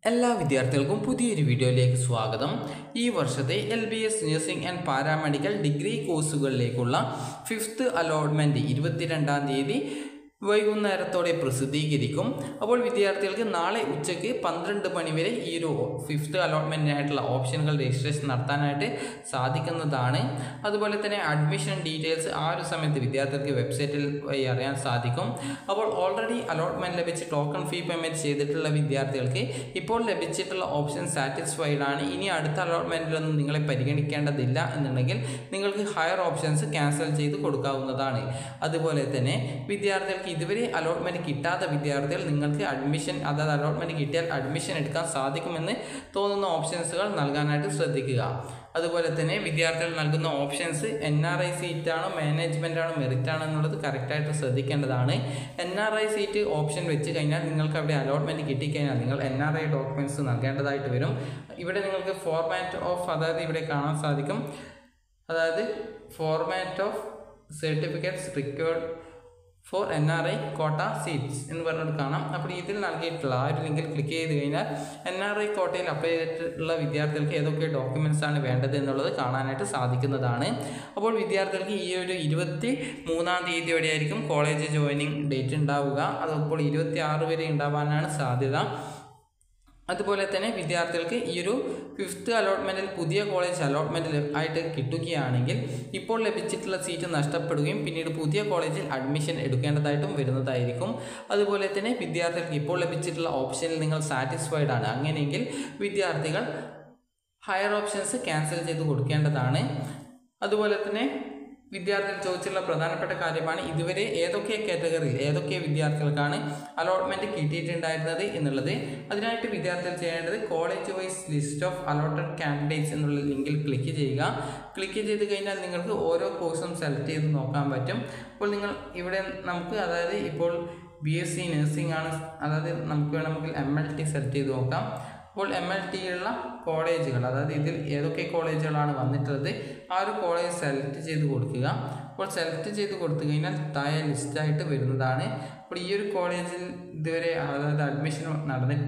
എല്ലാ വിദ്യാർത്ഥികൾക്കും പുതിയൊരു വീഡിയോയിലേക്ക് സ്വാഗതം ഈ വർഷത്തെ L B S nursing and paramedical degree കോഴ്സുകളിലേക്കുള്ള ഫിഫ്ത്ത് അലോട്ട്മെൻറ്റ് ഇരുപത്തിരണ്ടാം തീയതി വൈകുന്നേരത്തോടെ പ്രസിദ്ധീകരിക്കും അപ്പോൾ വിദ്യാർത്ഥികൾക്ക് നാളെ ഉച്ചയ്ക്ക് പന്ത്രണ്ട് മണി വരെ ഈ ഒരു ഫിഫ്ത്ത് അലോട്ട്മെൻറ്റിനായിട്ടുള്ള ഓപ്ഷനുകൾ രജിസ്ട്രേഷൻ നടത്താനായിട്ട് സാധിക്കുന്നതാണ് അതുപോലെ തന്നെ അഡ്മിഷൻ ഡീറ്റെയിൽസ് ആ ഒരു സമയത്ത് വിദ്യാർത്ഥികൾക്ക് വെബ്സൈറ്റിൽ വഴി അറിയാൻ സാധിക്കും അപ്പോൾ ഓൾറെഡി അലോട്ട്മെൻറ്റ് ലഭിച്ച് ടോക്കൺ ഫീ പേയ്മെൻറ്റ് ചെയ്തിട്ടുള്ള വിദ്യാർത്ഥികൾക്ക് ഇപ്പോൾ ലഭിച്ചിട്ടുള്ള ഓപ്ഷൻ സാറ്റിസ്ഫൈഡ് ആണ് ഇനി അടുത്ത അലോട്ട്മെൻറ്റിലൊന്നും നിങ്ങളെ പരിഗണിക്കേണ്ടതില്ല എന്നുണ്ടെങ്കിൽ നിങ്ങൾക്ക് ഹയർ ഓപ്ഷൻസ് ക്യാൻസൽ ചെയ്ത് കൊടുക്കാവുന്നതാണ് അതുപോലെ തന്നെ വിദ്യാർത്ഥികൾക്ക് ഇതുവരെ അലോട്ട്മെൻറ്റ് കിട്ടാത്ത വിദ്യാർത്ഥികൾ നിങ്ങൾക്ക് അഡ്മിഷൻ അതായത് അലോട്ട്മെൻറ്റ് കിട്ടിയാൽ അഡ്മിഷൻ എടുക്കാൻ സാധിക്കുമെന്ന് തോന്നുന്ന ഓപ്ഷൻസുകൾ നൽകാനായിട്ട് ശ്രദ്ധിക്കുക അതുപോലെ തന്നെ വിദ്യാർത്ഥികൾ നൽകുന്ന ഓപ്ഷൻസ് എൻ ആർ ഐ സീറ്റാണോ മാനേജ്മെൻ്റ് ആണോ മെറിറ്റ് ആണോ എന്നുള്ളത് കറക്റ്റായിട്ട് ശ്രദ്ധിക്കേണ്ടതാണ് N R I seat option വെച്ച് കഴിഞ്ഞാൽ നിങ്ങൾക്ക് അവിടെ അലോട്ട്മെൻറ്റ് കിട്ടിക്കഴിഞ്ഞാൽ നിങ്ങൾ എൻ ആർ ഐ ഡോക്യുമെൻറ്റ്സ് നൽകേണ്ടതായിട്ട് വരും ഇവിടെ നിങ്ങൾക്ക് ഫോർമാറ്റ് ഓഫ് അതായത് ഇവിടെ കാണാൻ സാധിക്കും അതായത് format of certificates required for N R I quota seats എന്ന് പറഞ്ഞിട്ട് കാണാം അപ്പോൾ ഇതിൽ നൽകിയിട്ടുള്ള ആ ഒരു ലിങ്കിൽ ക്ലിക്ക് ചെയ്ത് കഴിഞ്ഞാൽ എൻ ആർ ഐ കോട്ടയിൽ അപ്ലൈ ചെയ്തിട്ടുള്ള വിദ്യാർത്ഥികൾക്ക് ഏതൊക്കെ ഡോക്യുമെൻറ്റ്സ് ആണ് വേണ്ടത് എന്നുള്ളത് കാണാനായിട്ട് സാധിക്കുന്നതാണ് അപ്പോൾ വിദ്യാർത്ഥികൾക്ക് ഈ ഒരു ഇരുപത്തി മൂന്നാം തീയതിയോടെ ആയിരിക്കും കോളേജ് ജോയിനിങ് ഡേറ്റ് ഉണ്ടാവുക അതപ്പോൾ ഇരുപത്തി ആറ് വരെ ഉണ്ടാവാനാണ് സാധ്യത അതുപോലെ തന്നെ വിദ്യാർത്ഥികൾക്ക് ഈ ഒരു ഫിഫ്ത്ത് അലോട്ട്മെൻറ്റിൽ പുതിയ കോളേജ് അലോട്ട്മെൻറ്റിൽ ആയിട്ട് കിട്ടുകയാണെങ്കിൽ ഇപ്പോൾ ലഭിച്ചിട്ടുള്ള സീറ്റ് നഷ്ടപ്പെടുകയും പിന്നീട് പുതിയ കോളേജിൽ അഡ്മിഷൻ എടുക്കേണ്ടതായിട്ടും വരുന്നതായിരിക്കും അതുപോലെ തന്നെ വിദ്യാർത്ഥികൾക്ക് ഇപ്പോൾ ലഭിച്ചിട്ടുള്ള ഓപ്ഷനിൽ നിങ്ങൾ സാറ്റിസ്ഫൈഡ് ആണ് അങ്ങനെയെങ്കിൽ വിദ്യാർത്ഥികൾ ഹയർ ഓപ്ഷൻസ് ക്യാൻസൽ ചെയ്ത് കൊടുക്കേണ്ടതാണ് അതുപോലെ തന്നെ വിദ്യാർത്ഥികൾ ചോദിച്ചിട്ടുള്ള പ്രധാനപ്പെട്ട കാര്യമാണ് ഇതുവരെ ഏതൊക്കെ കാറ്റഗറിയിൽ ഏതൊക്കെ വിദ്യാർത്ഥികൾക്കാണ് അലോട്ട്മെൻറ്റ് കിട്ടിയിട്ടുണ്ടായിരുന്നത് എന്നുള്ളത് അതിനായിട്ട് വിദ്യാർത്ഥികൾ ചെയ്യേണ്ടത് college wise list of allotted candidates എന്നുള്ള ലിങ്കിൽ ക്ലിക്ക് ചെയ്യുക ക്ലിക്ക് ചെയ്ത് കഴിഞ്ഞാൽ നിങ്ങൾക്ക് ഓരോ കോഴ്സും സെലക്ട് ചെയ്ത് നോക്കാൻ പറ്റും അപ്പോൾ നിങ്ങൾ ഇവിടെ നമുക്ക് അതായത് ഇപ്പോൾ ബി എസ് സി നഴ്സിംഗ് ആണ് അതായത് നമുക്ക് വേണമെങ്കിൽ എം എൽ ടി സെലക്ട് ചെയ്ത് നോക്കാം അപ്പോൾ എം എൽ ടിയിലുള്ള കോളേജുകൾ അതായത് ഇതിൽ ഏതൊക്കെ കോളേജുകളാണ് വന്നിട്ടുള്ളത് ആ ഒരു കോളേജ് സെലക്ട് ചെയ്ത് കൊടുക്കുക അപ്പോൾ സെലക്ട് ചെയ്ത് കൊടുത്തു കഴിഞ്ഞാൽ താഴെ ലിസ്റ്റായിട്ട് വരുന്നതാണ് അപ്പോൾ ഈ ഒരു കോളേജിൽ ഇതുവരെ അതായത് അഡ്മിഷൻ നടന്നി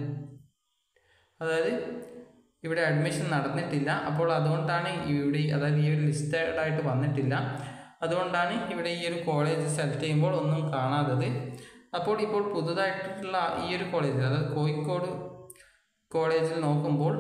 അതായത് ഇവിടെ അഡ്മിഷൻ നടന്നിട്ടില്ല അപ്പോൾ അതുകൊണ്ടാണ് ഇവിടെ അതായത് ഈ ഒരു ലിസ്റ്റഡായിട്ട് വന്നിട്ടില്ല അതുകൊണ്ടാണ് ഇവിടെ ഈ ഒരു കോളേജ് സെലക്ട് ചെയ്യുമ്പോൾ ഒന്നും കാണാത്തത് അപ്പോൾ ഇപ്പോൾ പുതുതായിട്ടുള്ള ഈ ഒരു കോളേജിൽ അതായത് കോഴിക്കോട് കോളേജിൽ നോക്കുമ്പോൾ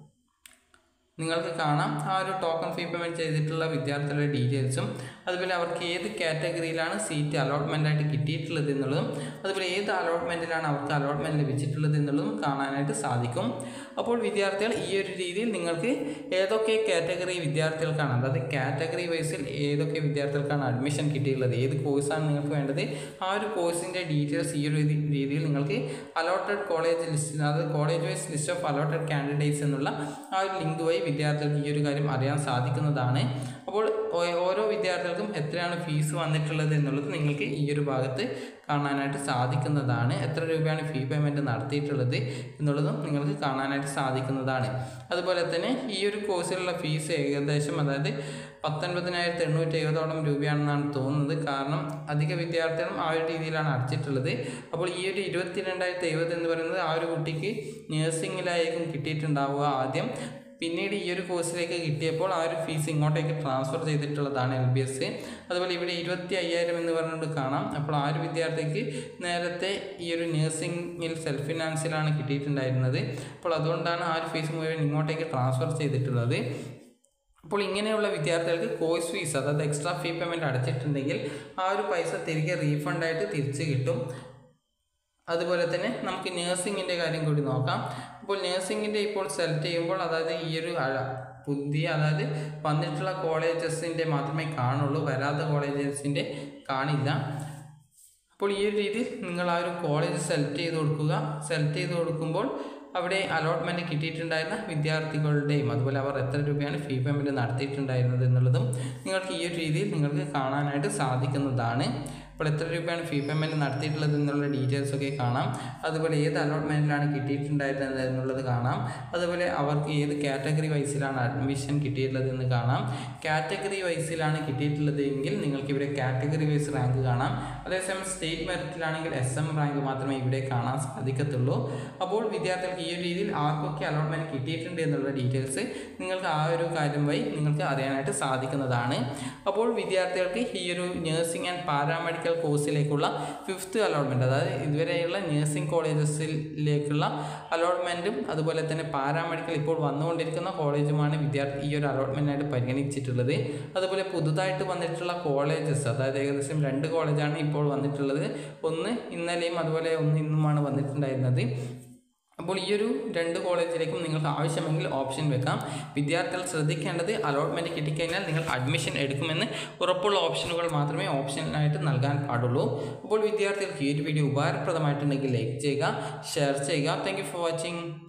നിങ്ങൾക്ക് കാണാം ആ ഒരു ടോക്കൺ ഫീ പേയ്മെൻറ്റ് ചെയ്തിട്ടുള്ള വിദ്യാർത്ഥികളുടെ ഡീറ്റെയിൽസും അതുപോലെ അവർക്ക് ഏത് കാറ്റഗറിയിലാണ് സീറ്റ് അലോട്ട്മെൻ്റ് ആയിട്ട് കിട്ടിയിട്ടുള്ളത് എന്നുള്ളതും അതുപോലെ ഏത് അലോട്ട്മെൻറ്റിലാണ് അവർക്ക് അലോട്ട്മെൻറ്റ് ലഭിച്ചിട്ടുള്ളത് എന്നുള്ളതും കാണാനായിട്ട് സാധിക്കും അപ്പോൾ വിദ്യാർത്ഥികൾ ഈ ഒരു രീതിയിൽ നിങ്ങൾക്ക് ഏതൊക്കെ കാറ്റഗറി വിദ്യാർത്ഥികൾക്കാണ് അതായത് കാറ്റഗറി വൈസിൽ ഏതൊക്കെ വിദ്യാർത്ഥികൾക്കാണ് അഡ്മിഷൻ കിട്ടിയിട്ടുള്ളത് ഏത് കോഴ്സാണ് നിങ്ങൾക്ക് വേണ്ടത് ആ ഒരു കോഴ്സിൻ്റെ ഡീറ്റെയിൽസ് ഈ ഒരു രീതിയിൽ നിങ്ങൾക്ക് അലോട്ടഡ് കോളേജ് ലിസ്റ്റ് അതായത് college wise list of allotted candidates എന്നുള്ള ആ ഒരു ലിങ്ക് വഴി വിദ്യാർത്ഥികൾക്ക് ഈ ഒരു കാര്യം അറിയാൻ സാധിക്കുന്നതാണ് അപ്പോൾ ഓരോ വിദ്യാർത്ഥികൾക്കും എത്രയാണ് ഫീസ് വന്നിട്ടുള്ളത് എന്നുള്ളത് നിങ്ങൾക്ക് ഈ ഒരു ഭാഗത്ത് കാണാനായിട്ട് സാധിക്കുന്നതാണ് എത്ര രൂപയാണ് ഫീ പേയ്മെൻറ്റ് നടത്തിയിട്ടുള്ളത് എന്നുള്ളതും നിങ്ങൾക്ക് കാണാനായിട്ട് സാധിക്കുന്നതാണ് അതുപോലെ തന്നെ ഈ ഒരു കോഴ്സിലുള്ള ഫീസ് ഏകദേശം അതായത് പത്തൊൻപതിനായിരത്തി എണ്ണൂറ്റി എഴുപതോളം രൂപയാണെന്നാണ് തോന്നുന്നത് കാരണം അധിക വിദ്യാർത്ഥികളും ആ ഒരു രീതിയിലാണ് അടച്ചിട്ടുള്ളത് അപ്പോൾ ഈ ഒരു ഇരുപത്തി രണ്ടായിരത്തി എഴുപത് എന്ന് പറയുന്നത് ആ ഒരു കുട്ടിക്ക് നേഴ്സിങ്ങിലായിരിക്കും കിട്ടിയിട്ടുണ്ടാവുക ആദ്യം പിന്നീട് ഈ ഒരു കോഴ്സിലേക്ക് കിട്ടിയപ്പോൾ ആ ഒരു ഫീസ് ഇങ്ങോട്ടേക്ക് ട്രാൻസ്ഫർ ചെയ്തിട്ടുള്ളതാണ് എൽ ബി എസ് അതുപോലെ ഇവിടെ ഇരുപത്തി അയ്യായിരം എന്ന് പറഞ്ഞുകൊണ്ട് കാണാം അപ്പോൾ ആ ഒരു വിദ്യാർത്ഥിക്ക് നേരത്തെ ഈ ഒരു നഴ്സിംഗിൽ സെൽഫ് ഫിനാൻസിലാണ് കിട്ടിയിട്ടുണ്ടായിരുന്നത് അപ്പോൾ അതുകൊണ്ടാണ് ആ ഒരു ഫീസ് മുഴുവൻ ഇങ്ങോട്ടേക്ക് ട്രാൻസ്ഫർ ചെയ്തിട്ടുള്ളത് അപ്പോൾ ഇങ്ങനെയുള്ള വിദ്യാർത്ഥികൾക്ക് കോഴ്സ് ഫീസ് അതായത് എക്സ്ട്രാ ഫീ പേയ്മെൻറ്റ് അടച്ചിട്ടുണ്ടെങ്കിൽ ആ ഒരു പൈസ തിരികെ റീഫണ്ടായിട്ട് തിരിച്ച് കിട്ടും അതുപോലെ തന്നെ നമുക്ക് നേഴ്സിങ്ങിൻ്റെ കാര്യം കൂടി നോക്കാം അപ്പോൾ നേഴ്സിങ്ങിൻ്റെ ഇപ്പോൾ സെലക്ട് ചെയ്യുമ്പോൾ അതായത് ഈ ഒരു പുതിയ അതായത് വന്നിട്ടുള്ള കോളേജസിൻ്റെ മാത്രമേ കാണുള്ളൂ വരാത്ത കോളേജസിൻ്റെ കാണില്ല അപ്പോൾ ഈ ഒരു രീതിയിൽ നിങ്ങൾ ആ ഒരു കോളേജ് സെലക്ട് ചെയ്ത് കൊടുക്കുക സെലക്ട് ചെയ്ത് കൊടുക്കുമ്പോൾ അവിടെ അലോട്ട്മെൻറ്റ് കിട്ടിയിട്ടുണ്ടായിരുന്ന വിദ്യാർത്ഥികളുടെയും അതുപോലെ അവർ എത്ര രൂപയാണ് ഫീ പേയ്മെൻറ്റ് നടത്തിയിട്ടുണ്ടായിരുന്നത് എന്നുള്ളതും നിങ്ങൾക്ക് ഈ ഒരു രീതിയിൽ നിങ്ങൾക്ക് കാണാനായിട്ട് സാധിക്കുന്നതാണ് അപ്പോൾ എത്ര രൂപയാണ് ഫീ പേയ്മെൻറ്റ് നടത്തിയിട്ടുള്ളത് എന്നുള്ള ഡീറ്റെയിൽസ് ഒക്കെ കാണാം അതുപോലെ ഏത് അലോട്ട്മെൻറ്റിലാണ് കിട്ടിയിട്ടുണ്ടായിരുന്നത് എന്നുള്ളത് കാണാം അതുപോലെ അവർക്ക് ഏത് കാറ്റഗറി വൈസിലാണ് അഡ്മിഷൻ കിട്ടിയിട്ടുള്ളത് എന്ന് കാണാം കാറ്റഗറി വൈസിലാണ് കിട്ടിയിട്ടുള്ളത് എങ്കിൽ നിങ്ങൾക്ക് ഇവിടെ കാറ്റഗറി വൈസ് റാങ്ക് കാണാം അതേസമയം സ്റ്റേറ്റ് മെറിറ്റിലാണെങ്കിൽ എസ് എം റാങ്ക് മാത്രമേ ഇവിടെ കാണാൻ സാധിക്കത്തുള്ളൂ അപ്പോൾ വിദ്യാർത്ഥികൾക്ക് ഈ ഒരു രീതിയിൽ ആർക്കൊക്കെ അലോട്ട്മെൻറ്റ് കിട്ടിയിട്ടുണ്ട് എന്നുള്ള ഡീറ്റെയിൽസ് നിങ്ങൾക്ക് ആ ഒരു കാര്യം വഴി നിങ്ങൾക്ക് അറിയാനായിട്ട് സാധിക്കുന്നതാണ് അപ്പോൾ വിദ്യാർത്ഥികൾക്ക് ഈ ഒരു നഴ്സിംഗ് ആൻഡ് പാരാമെഡിക്കൽ കോഴ്സിലേക്കുള്ള ഫിഫ്ത്ത് അലോട്ട്മെൻറ്റ് അതായത് ഇതുവരെയുള്ള നഴ്സിംഗ് കോളേജസിലേക്കുള്ള അലോട്ട്മെൻറ്റും അതുപോലെ തന്നെ പാരാമെഡിക്കൽ ഇപ്പോൾ വന്നുകൊണ്ടിരിക്കുന്ന കോളേജുമാണ് വിദ്യാർത്ഥി ഈ ഒരു അലോട്ട്മെൻറ്റായിട്ട് പരിഗണിച്ചിട്ടുള്ളത് അതുപോലെ പുതുതായിട്ട് വന്നിട്ടുള്ള കോളേജസ് അതായത് ഏകദേശം രണ്ട് കോളേജാണ് ഇപ്പോൾ വന്നിട്ടുള്ളത് ഒന്ന് ഇന്നലെയും അതുപോലെ ഒന്ന് ഇന്നുമാണ് വന്നിട്ടുണ്ടായിരുന്നത് അപ്പോൾ ഈ ഒരു രണ്ട് കോളേജിലേക്കും നിങ്ങൾക്ക് ആവശ്യമെങ്കിൽ ഓപ്ഷൻ വെക്കാം വിദ്യാർത്ഥികൾ ശ്രദ്ധിക്കേണ്ടത് അലോട്ട്മെൻറ്റ് കിട്ടിക്കഴിഞ്ഞാൽ നിങ്ങൾ അഡ്മിഷൻ എടുക്കുമെന്ന് ഉറപ്പുള്ള ഓപ്ഷനുകൾ മാത്രമേ ഓപ്ഷനായിട്ട് നൽകാൻ പാടുള്ളൂ അപ്പോൾ വിദ്യാർത്ഥികൾക്ക് ഈ ഒരു വീഡിയോ ഉപകാരപ്രദമായിട്ടുണ്ടെങ്കിൽ ലൈക്ക് ചെയ്യുക ഷെയർ ചെയ്യുക താങ്ക് ഫോർ വാച്ചിങ്